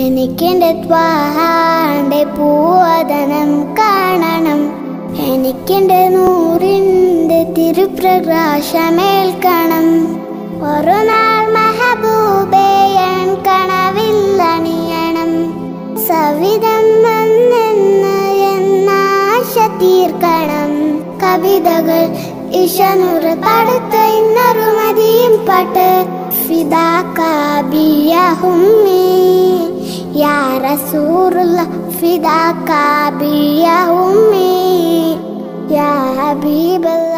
എനിക്കെന്റെ ത്വാഹാന്റെ പൂവദനം കാണണം എനിക്കെന്റെ നൂറിന്റെ തിരുപ്രകാശമേൽക്കണം ഒരു നാൾ മഹബൂബേയൻ കണവില്ലണിയണം സവിധം വന്നെന്ന് എന്നാശ തീർക്കണം കവിതകൾ ഇഷനുറ പടുത്ത ഇന്നറുമതിയും പാട്ട് ഫിദാക്കാബിയഹുമ്മി യാ റസൂറുള്ള ഫിദാക്കാബിയഹുമ്മി യാ ഹബീബല്ല